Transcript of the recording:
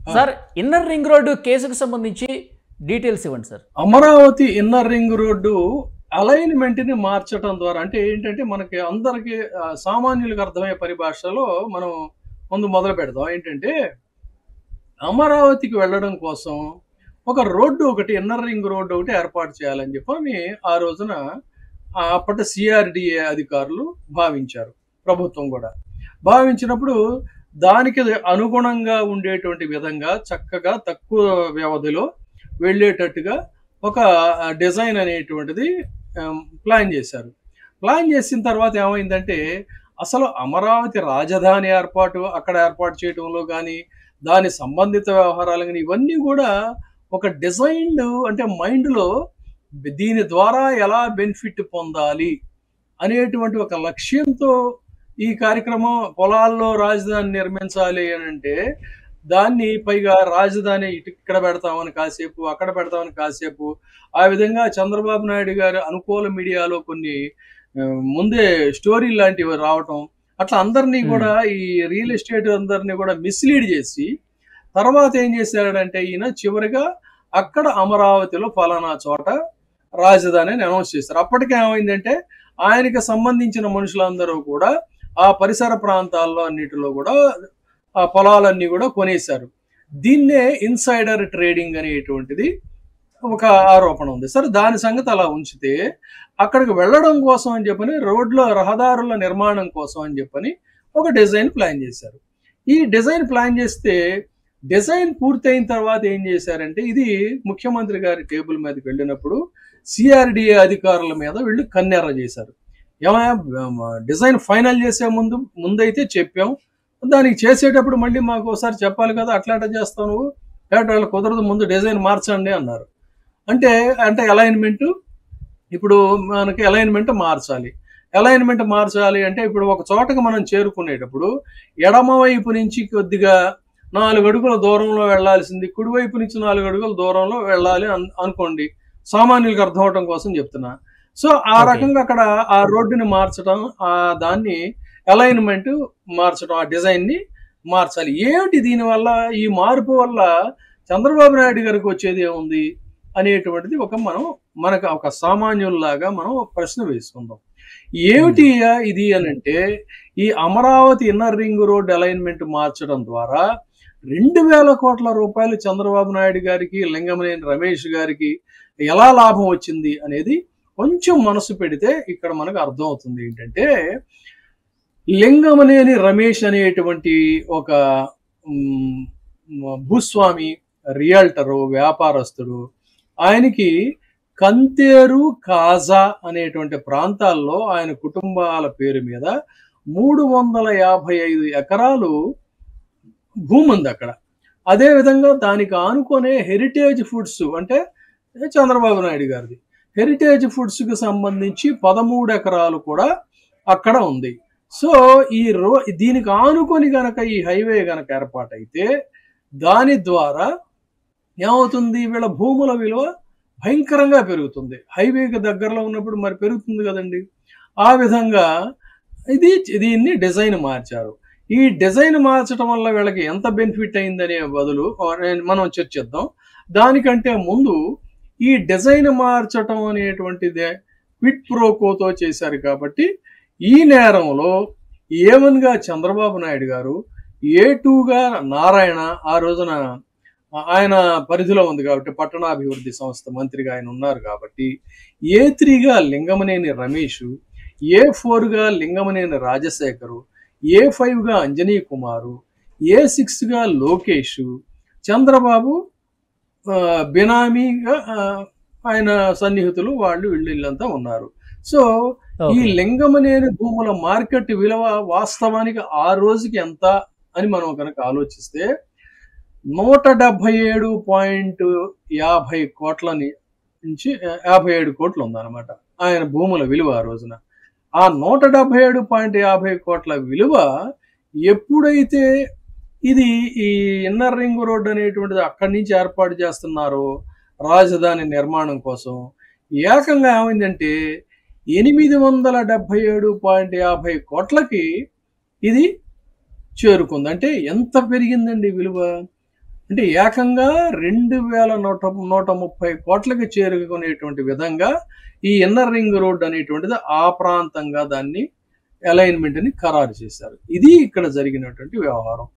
Sir inner ring road కేసుకు సంబంధించి details ఇవ్వండి sir Amaravati inner ring road alignment ని మార్చడం ద్వారా అంటే ఏంటంటే మనకి అందరికి ఆ, సామాన్యులకు అర్థమయ్యే పరిభాషలో మనం ముందు మొదలు పెడదాం ఏంటంటే అమరావతికి వెళ్ళడం కోసం ఒక రోడ్డు ఒకటి ఇన్నర్ రింగ్ రోడ్డు ఒకటి ఏర్పాటు చేయాలని చెప్పని ఆ రోజున ఆ అప్పటి సిఆర్డిఏ అధికారులు భావించారు ప్రభుత్వం కూడా భావించినప్పుడు దానికి అనుగుణంగా ఉండేటువంటి విధంగా చక్కగా తక్కువ వ్యవధిలో వెళ్ళేటట్టుగా ఒక డిజైన్ అనేటువంటిది ఆమ్, ప్లాన్ చేశారు ప్లాన్ చేసిన తర్వాత ఏమైందంటే అసలు అమరావతి రాజధాని ఏర్పాటు అక్కడ ఏర్పాటు చేయడంలో కానీ దాని సంబంధిత వ్యవహారాలు కానీ ఇవన్నీ కూడా ఒక డిజైన్డ్ అంటే మైండ్లో దీని ద్వారా ఎలా బెనిఫిట్ పొందాలి అనేటువంటి ఒక లక్ష్యంతో ఈ కార్యక్రమం పొలాల్లో రాజధాని నిర్మించాలి అని అంటే దాన్ని పైగా రాజధాని ఇటు ఇక్కడ పెడతామని కాసేపు అక్కడ పెడతామని కాసేపు ఆ విధంగా చంద్రబాబు నాయుడు గారి అనుకూల మీడియాలో కొన్ని ఆ, ముందే స్టోరీ లాంటివి రావటం అట్లా అందరినీ Hmm. కూడా ఈ రియల్ ఎస్టేట్ అందరినీ కూడా మిస్లీడ్ చేసి తర్వాత ఏం చేశాడంటే ఈయన చివరిగా అక్కడ అమరావతిలో ఫలానా చోట రాజధాని అని అనౌన్స్ చేశారు అప్పటికే ఏమైందంటే ఆయనకి సంబంధించిన మనుషులందరూ కూడా ఆ పరిసర ప్రాంతాల్లో అన్నిటిలో కూడా ఆ పొలాలన్నీ కూడా కొనేశారు దీన్నే ఇన్సైడర్ ట్రేడింగ్ అనేటువంటిది ఒక ఆరోపణ ఉంది సరే దాని సంగతి అలా ఉంచితే అక్కడికి వెళ్ళడం కోసం అని చెప్పని రోడ్ల రహదారుల నిర్మాణం కోసం అని చెప్పని ఒక డిజైన్ ప్లాన్ చేశారు ఈ డిజైన్ ప్లాన్ చేస్తే డిజైన్ పూర్తయిన తర్వాత ఏం చేశారంటే ఇది ముఖ్యమంత్రి గారి టేబుల్ మీదకి వెళ్ళినప్పుడు సిఆర్డిఏ అధికారుల మీద వీళ్ళు కన్నెర్ర చేశారు ఏమయ్యా డిజైన్ ఫైనల్ చేసే ముందు ముందైతే చెప్పాం దానికి చేసేటప్పుడు మళ్ళీ మాకు ఒకసారి చెప్పాలి కదా అట్లా అట్లా చేస్తావు నువ్వు లేకపోతే వాళ్ళు కుదరదు ముందు డిజైన్ మార్చండి అన్నారు అంటే అంటే అలైన్మెంట్ ఇప్పుడు మనకి అలైన్మెంట్ మార్చాలి అలైన్మెంట్ మార్చాలి అంటే ఇప్పుడు ఒక చోటకి మనం చేరుకునేటప్పుడు ఎడమ వైపు నుంచి కొద్దిగా నాలుగు అడుగుల దూరంలో వెళ్ళాల్సింది కుడివైపు నుంచి నాలుగు అడుగుల దూరంలో వెళ్ళాలి అన్- అనుకోండి సామాన్యులకు అర్థం అవటం కోసం చెప్తున్నా సో ఆ Okay. రకంగా అక్కడ ఆ రోడ్డుని మార్చడం ఆ దాన్ని అలైన్మెంట్ మార్చడం ఆ డిజైన్ ని మార్చాలి ఏమిటి దీనివల్ల ఈ మార్పు వల్ల చంద్రబాబు నాయుడు గారికి వచ్చేది ఏముంది అనేటువంటిది ఒక మనం మనకు ఒక సామాన్యుల్లాగా మనం ప్రశ్న వేసుకుందాం ఏమిటి ఇది అని అంటే ఈ Amaravati inner ring road alignment మార్చడం ద్వారా రెండు వేల కోట్ల రూపాయలు చంద్రబాబు నాయుడు గారికి లింగమనేని రమేష్ గారికి ఎలా లాభం వచ్చింది అనేది కొంచెం మనసు పెడితే ఇక్కడ మనకు అర్థం అవుతుంది ఏంటంటే లింగమనేని రమేష్ అనేటువంటి ఒక మ్, భూస్వామి రియాల్టరు వ్యాపారస్తుడు ఆయనకి కంతేరు కాజా అనేటువంటి ప్రాంతాల్లో ఆయన కుటుంబాల పేరు మీద మూడు వందల యాభై ఐదు ఎకరాలు భూమి ఉంది అక్కడ అదే విధంగా దానికి ఆనుకునే హెరిటేజ్ ఫుడ్స్ అంటే చంద్రబాబు నాయుడు గారిది హెరిటేజ్ ఫుడ్స్ కి సంబంధించి పదమూడు ఎకరాలు కూడా అక్కడ ఉంది సో ఈ రో దీనికి ఆనుకొని గనక ఈ హైవే గనక ఏర్పాటైతే దాని ద్వారా ఏమవుతుంది వీళ్ళ భూముల విలువ భయంకరంగా పెరుగుతుంది హైవేకి దగ్గరలో ఉన్నప్పుడు మరి పెరుగుతుంది కదండి ఆ విధంగా ఇది దీన్ని డిజైన్ మార్చారు ఈ డిజైన్ మార్చడం వల్ల వీళ్ళకి ఎంత బెనిఫిట్ అయిందనే బదులు ఆ, నేను- మనం చర్చిద్దాం దానికంటే ముందు ఈ డిజైన్ మార్చటం అనేటువంటిదే క్విట్ ప్రోకోతో చేశారు కాబట్టి ఈ నేరంలో ఏవన్గా చంద్రబాబు నాయుడు గారు ఏ టూగా నారాయణ ఆ రోజున ఆయన పరిధిలో ఉంది కాబట్టి పట్టణాభివృద్ధి సంస్థ మంత్రిగా ఆయన ఉన్నారు కాబట్టి ఏ త్రీగా లింగమనేని రమేష్ ఏ ఫోర్గా లింగమనేని రాజశేఖరు ఏ ఫైవ్గా అంజనీ కుమారు ఏ సిక్స్గా లోకేష్ చంద్రబాబు ఆ, బినామీగా ఆ, ఆయన సన్నిహితులు వాళ్ళు వీళ్ళు వీళ్ళంతా ఉన్నారు సో ఈ ఓకే. లింగమనేని భూముల మార్కెట్ విలువ వాస్తవానికి ఆ రోజుకి ఎంత అని మనం కనుక ఆలోచిస్తే నూట డెబ్బై ఏడు పాయింట్ యాభై కోట్లని నుంచి ఆ, యాభై ఏడు కోట్లు ఉందన్నమాట ఆయన భూముల విలువ ఆ రోజున ఆ నూట డెబ్బై ఏడు పాయింట్ యాభై కోట్ల విలువ ఎప్పుడైతే ఇది ఈ ఇన్నర్ రింగ్ రోడ్ అనేటువంటిది అక్కడి నుంచి ఏర్పాటు చేస్తున్నారో రాజధాని నిర్మాణం కోసం ఏకంగా ఏమైందంటే ఎనిమిది వందల డెబ్బై ఏడు పాయింట్ యాభై కోట్లకి ఇది చేరుకుంది అంటే ఎంత పెరిగిందండి విలువ అంటే ఏకంగా రెండు వేల నూట నూట ముప్పై కోట్లకి చేరుకునేటువంటి విధంగా ఈ ఇన్నర్ రింగ్ రోడ్ అనేటువంటిది ఆ ప్రాంతంగా దాన్ని అలైన్మెంట్ ని ఖరారు చేశారు ఇది ఇక్కడ జరిగినటువంటి వ్యవహారం